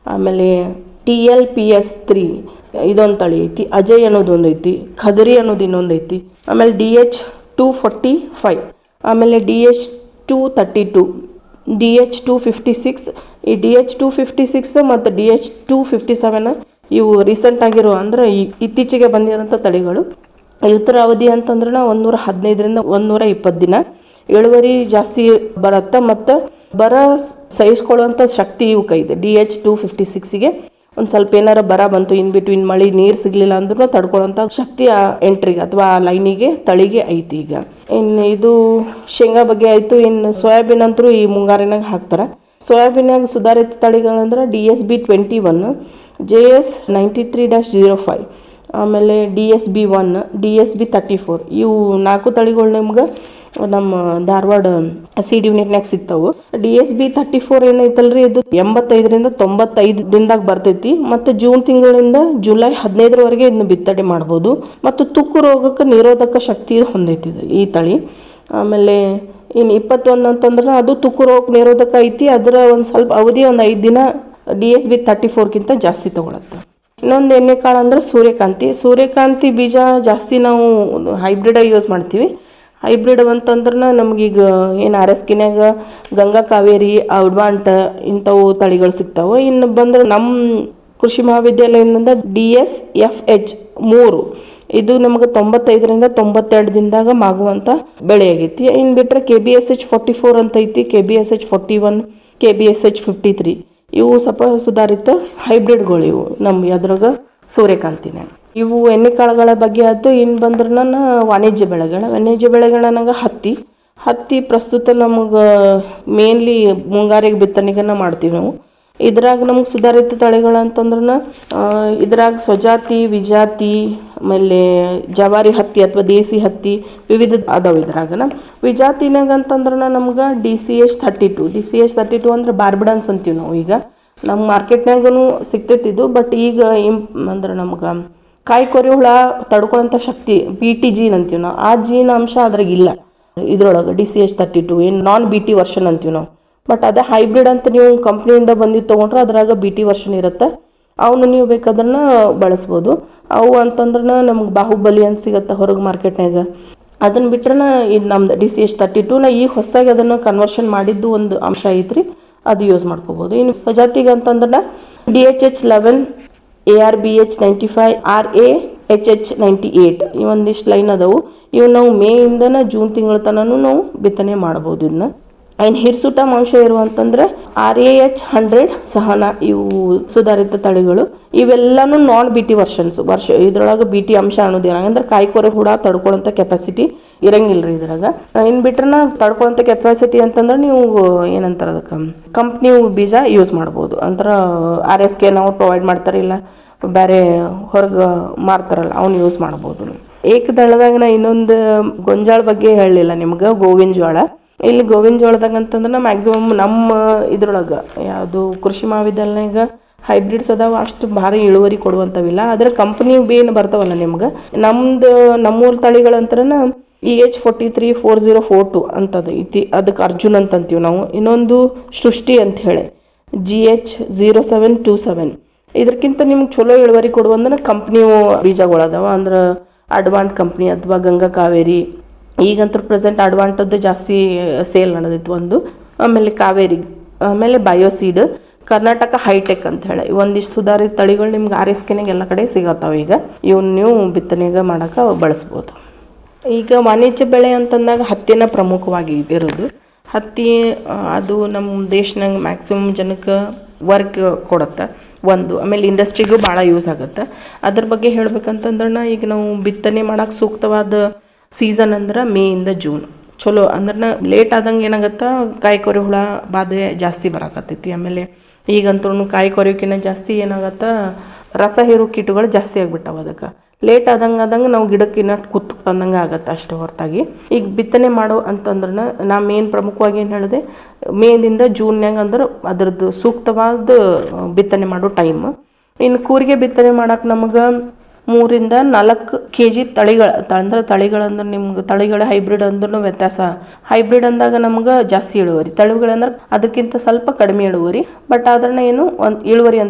ಆಮೇಲೆ T L P S three ಇದೊಂದು ತಳಿ ಐತಿ ಅಜಯ್ ಅನ್ನೋದೊಂದು ಐತಿ ಖದರಿ ಅನ್ನೋದು ಇನ್ನೊಂದು ಐತಿ ಆಮೇಲೆ D H two forty five ಆಮೇಲೆ D H two thirty two D H two fifty six ಈ D H two fifty six ಮತ್ತು D H two fifty seven ಇವು ರೀಸೆಂಟ್ ಆಗಿರೋ ಅಂದ್ರೆ ಈ ಇತ್ತೀಚೆಗೆ ಬಂದಿರೋಂಥ ತಳಿಗಳು ಇವತ್ತರ ಅವಧಿ ಅಂತಂದ್ರೆ ಒಂದೂರ ಹದಿನೈದರಿಂದ ಒಂದೂರ ಇಪ್ಪತ್ತು ದಿನ ಇಳುವರಿ ಜಾಸ್ತಿ ಬರುತ್ತೆ ಮತ್ತು ಬರ ಸಹಿಸ್ಕೊಳ್ಳುವಂಥ ಶಕ್ತಿ ಇವಕ್ಕೆ ಇದೆ ಡಿ ಎಚ್ ಟೂ ಫಿಫ್ಟಿ ಸಿಕ್ಸಿಗೆ ಒಂದು ಸ್ವಲ್ಪ ಏನಾರ ಬರ ಬಂತು ಇನ್ ಬಿಟ್ವೀನ್ ಮಳೆ ನೀರು ಸಿಗಲಿಲ್ಲ ಅಂದ್ರೂ ತಡ್ಕೊಳ್ಳೋಂಥ ಶಕ್ತಿ ಆ ಎಂಟ್ರಿಗೆ ಅಥವಾ ಆ ಲೈನಿಗೆ ತಳಿಗೆ ಐತಿ ಈಗ ಇನ್ನು ಇದು ಶೇಂಗಾ ಬಗ್ಗೆ ಆಯಿತು ಇನ್ನು ಸೋಯಾಬೀನ್ ಅಂತೂ ಈ ಮುಂಗಾರಿನಾಗ ಹಾಕ್ತಾರೆ ಸೋಯಾಬೀನಾಗ ಸುಧಾರಿತ ತಳಿಗಳಂದ್ರೆ D S B twenty one J S ninety three dash zero five ಆಮೇಲೆ D S B one D S B thirty four ಇವು ನಾಲ್ಕು ತಳಿಗಳು ನಿಮ್ಗೆ ನಮ್ಮ ಧಾರವಾಡ ಸೀಡ್ ಯೂನಿಟ್ನಾಗ ಸಿಗ್ತಾವು D S B thirty four ಏನೈತಲ್ರಿ ಇದು ಎಂಬತ್ತೈದರಿಂದ ತೊಂಬತ್ತೈದು ದಿನದಾಗ ಬರ್ತೈತಿ ಮತ್ತು ಜೂನ್ ತಿಂಗಳಿಂದ ಜುಲೈ ಹದಿನೈದರವರೆಗೆ ಇದನ್ನ ಬಿತ್ತನೆ ಮಾಡ್ಬೋದು ಮತ್ತು ತುಕ್ಕು ರೋಗಕ್ಕೆ ನಿರೋಧಕ ಶಕ್ತಿ ಹೊಂದೈತಿ ಇದು ಈ ತಳಿ ಆಮೇಲೆ ಇನ್ನು ಇಪ್ಪತ್ತೊಂದು ಅಂತಂದ್ರೆ ಅದು ತುಕ್ಕು ರೋಗ ನಿರೋಧಕ ಐತಿ ಅದರ ಒಂದು ಸ್ವಲ್ಪ ಅವಧಿ ಒಂದು ಐದು ದಿನ ಡಿ ಎಸ್ ಬಿ ತರ್ಟಿ ಫೋರ್ಗಿಂತ ಜಾಸ್ತಿ ತಗೊಳತ್ತೆ ಇನ್ನೊಂದು ಎಣ್ಣೆ ಕಾಳು ಅಂದ್ರೆ ಸೂರ್ಯಕಾಂತಿ ಸೂರ್ಯಕಾಂತಿ ಬೀಜ ಜಾಸ್ತಿ ನಾವು ಹೈಬ್ರಿಡ್ ಯೂಸ್ ಮಾಡ್ತೀವಿ ಹೈಬ್ರಿಡ್ ಅಂತಂದ್ರೆ ನಮಗೀಗ ಏನು ಆರ್ ಎಸ್ ಕಿನ್ಯಾಗ ಗಂಗಾ ಕಾವೇರಿ ಔಡ್ವಾಂಟ್ ಇಂಥವು ತಳಿಗಳು ಸಿಗ್ತಾವೆ ಇನ್ನು ಬಂದ್ರೆ ನಮ್ಮ ಕೃಷಿ ಮಹಾವಿದ್ಯಾಲಯದಿಂದ ಡಿ ಎಸ್ ಎಫ್ ಎಚ್ ಮೂರು ಇದು ನಮ್ಗೆ ತೊಂಬತ್ತೈದರಿಂದ ತೊಂಬತ್ತೆರಡು ದಿನದಾಗ ಮಾಗುವಂಥ ಬೆಳೆ ಆಗೈತಿ ಇನ್ನು ಬಿಟ್ಟರೆ K B S H forty four ಅಂತ ಐತಿ K B S H forty one K B S H fifty three ಇವು ಸ್ವಲ್ಪ ಸುಧಾರಿತ ಹೈಬ್ರಿಡ್ಗಳು ಇವು ನಮ್ಮ ಅದ್ರಾಗ ಸೂರ್ಯಕಾಂತಿನ ಇವು ಎಣ್ಣೆ ಕಾಳುಗಳ ಬಗ್ಗೆ ಆಯ್ತು ಇನ್ನು ಬಂದ್ರೆ ನಾನು ವಾಣಿಜ್ಯ ಬೆಳೆಗಳು ವಾಣಿಜ್ಯ ಬೆಳೆಗಳನ್ನಾಗ ಹತ್ತಿ ಹತ್ತಿ ಪ್ರಸ್ತುತ ನಮಗೆ ಮೇನ್ಲಿ ಮುಂಗಾರಿಗೆ ಬಿತ್ತನೆಗನ್ನ ಮಾಡ್ತೀವಿ ನಾವು ಇದ್ರಾಗ ನಮ್ಗೆ ಸುಧಾರಿತ ತಳಿಗಳು ಅಂತಂದ್ರೆ ಇದ್ರಾಗ ಸ್ವಜಾತಿ ವಿಜಾತಿ ಆಮೇಲೆ ಜವಾರಿ ಹತ್ತಿ ಅಥವಾ ದೇಸಿ ಹತ್ತಿ ವಿವಿಧ ಅದಾವೆ ಇದ್ರಾಗನ ವಿಜಾತಿನಾಗ ಅಂತಂದ್ರೆ ನಮ್ಗೆ D C H thirty two D C H thirty two ಅಂದ್ರೆ ಬಾರ್ಬಿಡನ್ಸ್ ಅಂತೀವಿ ನಾವು ಈಗ ನಮ್ಮ ಮಾರ್ಕೆಟ್ನಾಗೂ ಸಿಗ್ತೈತಿ ಇದು ಬಟ್ ಈಗ ಇಂ ಅಂದ್ರೆ ನಮ್ಗೆ ಕಾಯಿ ಕೊರೆ ಹುಳ ತಡ್ಕೊಳ್ಳೋಂಥ ಶಕ್ತಿ ಬಿ ಟಿ ಜೀನ್ ಅಂತೀವಿ ನಾವು ಆ ಜೀನ್ ಅಂಶ ಅದ್ರಾಗ ಇಲ್ಲ ಇದ್ರೊಳಗೆ D C H thirty two ಏನು ನಾನ್ ಬಿ ಟಿ ವರ್ಷನ್ ಅಂತೀವಿ ನಾವು ಬಟ್ ಅದೇ ಹೈಬ್ರಿಡ್ ಅಂತ ನೀವು ಕಂಪ್ನಿಯಿಂದ ಬಂದಿದ್ದು ತೊಗೊಂಡ್ರೆ ಅದ್ರಾಗ ಬಿ ಟಿ ವರ್ಷನ್ ಇರುತ್ತೆ ಅವನ್ನ ನೀವು ಬೇಕಾದನ್ನ ಬಳಸ್ಬೋದು ಅವು ಅಂತಂದ್ರೆ ನಮ್ಗೆ ಬಾಹುಬಲಿ ಅಂತ ಸಿಗುತ್ತೆ ಹೊರಗೆ ಮಾರ್ಕೆಟ್ನಾಗ ಅದನ್ನ ಬಿಟ್ರೆ ಇದು ನಮ್ದು D C H thirty two ನಾ ಈಗ ಹೊಸದಾಗಿ ಅದನ್ನು ಕನ್ವರ್ಷನ್ ಮಾಡಿದ್ದು ಒಂದು ಅಂಶ ಐತ್ರಿ ಅದು ಯೂಸ್ ಮಾಡ್ಕೋಬೋದು ಇನ್ನು ಸಜಾತಿಗೆ ಅಂತಂದ್ರೆ D H H eleven A R B H ninety five R A H H ninety eight ಇವೊಂದಿಷ್ಟು ಲೈನ್ ಅದಾವು ಇವು ನಾವು ಮೇಯಿಂದನ ಜೂನ್ ತಿಂಗಳ ತನೂ ನಾವು ಬಿತ್ತನೆ ಮಾಡ್ಬೋದು ಇದನ್ನ ಇನ್ನು ಹಿರ್ಸುಟಮ್ ಅಂಶ ಇರುವಂತಂದ್ರೆ ಆರ್ ಎ ಎಚ್ ಹಂಡ್ರೆಡ್ ಸಹನ ಇವು ಸುಧಾರಿತ ತಳಿಗಳು ಇವೆಲ್ಲಾನು ನಾನ್ ಬಿ ಟಿ ವರ್ಷನ್ಸ್ ವರ್ಷ ಇದ್ರೊಳಗೆ ಬಿ ಟಿ ಅಂಶ ಅನ್ನೋದಿಲ್ಲ ಅಂದ್ರೆ ಕಾಯಿಕೊರೆ ಹುಳ ತಡ್ಕೊಳ್ಳೋಂಥ ಕೆಪಾಸಿಟಿ ಇರಂಗಿಲ್ಲ ರೀ ಇದ್ರಾಗ ಇನ್ನು ಬಿಟ್ರನ ತಡ್ಕೊಳ್ಳೋಂಥ ಕೆಪಾಸಿಟಿ ಅಂತಂದ್ರೆ ನೀವು ಏನಂತಾರೆ ಅದಕ್ಕೆ ಕಂಪ್ನಿ ಬೀಜ ಯೂಸ್ ಮಾಡ್ಬೋದು ಅಂದ್ರೆ ಆರ್ ಎಸ್ ಕೆ ನಾವು ಪ್ರೊವೈಡ್ ಮಾಡ್ತಾರೆ ಇಲ್ಲ ಬೇರೆ ಹೊರಗೆ ಮಾರ್ತಾರಲ್ಲ ಅವ್ನು ಯೂಸ್ ಮಾಡ್ಬೋದು ಏಕದಳದಾಗ ನಾ ಇನ್ನೊಂದು ಗೊಂಜಾಳ ಬಗ್ಗೆ ಹೇಳಲಿಲ್ಲ ನಿಮ್ಗೆ ಗೋವಿನ ಜೋಳ ಇಲ್ಲಿ ಗೋವಿನ ಜೋಳದಾಗ ಅಂತಂದ್ರೆ ಮ್ಯಾಕ್ಸಿಮಮ್ ನಮ್ಮ ಇದ್ರೊಳಗೆ ಯಾವುದು ಕೃಷಿ ಮಹಾವಿದ್ಯಾಲಯನಾಗ ಹೈಬ್ರಿಡ್ಸ್ ಅದಾವ ಅಷ್ಟು ಭಾರಿ ಇಳುವರಿ ಕೊಡುವಂಥವಿಲ್ಲ ಆದರೆ ಕಂಪ್ನಿ ಬೇನ್ ಬರ್ತಾವಲ್ಲ ನಿಮ್ಗೆ ನಮ್ದು ನಮ್ಮೂರ ತಳಿಗಳಂತ್ರನ E H forty three four zero four two ಅಂತದು ಐತಿ ಅದಕ್ಕೆ ಅರ್ಜುನ್ ಅಂತ ಅಂತೀವಿ ನಾವು ಇನ್ನೊಂದು ಸೃಷ್ಟಿ ಅಂತ ಹೇಳಿ G H zero seven two seven ಇದಕ್ಕಿಂತ ನಿಮ್ಗೆ ಚಲೋ ಇಳುವರಿ ಕೊಡುವಂದ್ರೆ ಕಂಪ್ನಿ ಬೀಜಗಳು ಅದಾವ ಅಂದ್ರೆ ಅಡ್ವಾಂಟ್ ಕಂಪ್ನಿ ಅಥವಾ ಗಂಗಾ ಕಾವೇರಿ ಈಗಂತೂ ಪ್ರೆಸೆಂಟ್ ಅಡ್ವಾಂಟದ್ದು ಜಾಸ್ತಿ ಸೇಲ್ ನಡೆದಿತ್ತು ಒಂದು ಆಮೇಲೆ ಕಾವೇರಿ ಆಮೇಲೆ ಬಯೋಸೀಡ್ ಕರ್ನಾಟಕ ಹೈಟೆಕ್ ಅಂತ ಹೇಳಿ ಒಂದಿಷ್ಟು ಸುಧಾರಿತ ತಳಿಗಳು ನಿಮ್ಗೆ ಆರ್ ಎಸ್ ಕೆನಾಗ ಎಲ್ಲ ಕಡೆ ಸಿಗತ್ತಾವ ಈಗ ಇವನ್ನ ನೀವು ಬಿತ್ತನೆಗೆ ಮಾಡೋಕೆ ಬಳಸ್ಬೋದು ಈಗ ವಾಣಿಜ್ಯ ಬೆಳೆ ಅಂತಂದಾಗ ಹತ್ತಿನ ಪ್ರಮುಖವಾಗಿ ಇರೋದು ಹತ್ತಿ ಆ, ಅದು ನಮ್ಮ ದೇಶನಾಗ ಮ್ಯಾಕ್ಸಿಮಮ್ ಜನಕ್ಕೆ ವರ್ಕ್ ಕೊಡುತ್ತೆ ಒಂದು ಆಮೇಲೆ ಇಂಡಸ್ಟ್ರಿಗೂ ಭಾಳ ಯೂಸ್ ಆಗುತ್ತೆ ಅದ್ರ ಬಗ್ಗೆ ಹೇಳ್ಬೇಕಂತಂದ್ರೆ ಈಗ ನಾವು ಬಿತ್ತನೆ ಮಾಡೋಕೆ ಸೂಕ್ತವಾದ ಸೀಸನ್ ಅಂದ್ರೆ ಮೇಯಿಂದ ಜೂನ್ ಚಲೋ ಅಂದ್ರೆ ಲೇಟ್ ಆದಂಗೆ ಏನಾಗತ್ತೆ ಕಾಯಿ ಕೊರೆ ಹುಳ ಬಾಧೆ ಜಾಸ್ತಿ ಬರಾಕತ್ತೈತಿ ಆಮೇಲೆ ಈಗಂತೂ ಕಾಯಿ ಕೊರೆಯೋಕ್ಕಿಂತ ಜಾಸ್ತಿ ಏನಾಗತ್ತೆ ರಸ ಹೀರೋ ಕೀಟಗಳು ಜಾಸ್ತಿ ಆಗ್ಬಿಟ್ಟಾವ ಅದಕ್ಕೆ ಲೇಟ್ ಆದಂಗೆ ಆದಂಗೆ ನಾವು ಗಿಡಕ್ಕೆ ಇನ್ನಷ್ಟು ಕುತ್ತು ತಂದಂಗೆ ಆಗತ್ತೆ ಅಷ್ಟೇ ಹೊರತಾಗಿ ಈಗ ಬಿತ್ತನೆ ಮಾಡೋ ಅಂತಂದ್ರೆ ನಾ ಮೇನ್ ಪ್ರಮುಖವಾಗಿ ಏನು ಹೇಳಿದೆ ಮೇದಿಂದ ಜೂನ್ಯಾಗ ಅಂದ್ರೆ ಅದ್ರದ್ದು ಸೂಕ್ತವಾದ ಬಿತ್ತನೆ ಮಾಡೋ ಟೈಮ್ ಇನ್ನು ಕೂರಿಗೆ ಬಿತ್ತನೆ ಮಾಡಕ್ಕೆ ನಮಗೆ ಮೂರಿಂದ ನಾಲ್ಕು ಕೆ ಜಿ ತಳಿಗಳ ಅಂದ್ರೆ ತಳಿಗಳಂದ್ರೆ ನಿಮ್ಗೆ ತಳಿಗಳ ಹೈಬ್ರಿಡ್ ಅಂದ್ರೂ ವ್ಯತ್ಯಾಸ ಹೈಬ್ರಿಡ್ ಅಂದಾಗ ನಮ್ಗೆ ಜಾಸ್ತಿ ಇಳುವರಿ ತಳಿಗಳಂದ್ರೆ ಅದಕ್ಕಿಂತ ಸ್ವಲ್ಪ ಕಡಿಮೆ ಇಳುವರಿ ಬಟ್ ಅದನ್ನ ಏನು ಒಂದು ಇಳುವರಿ ಅಂತ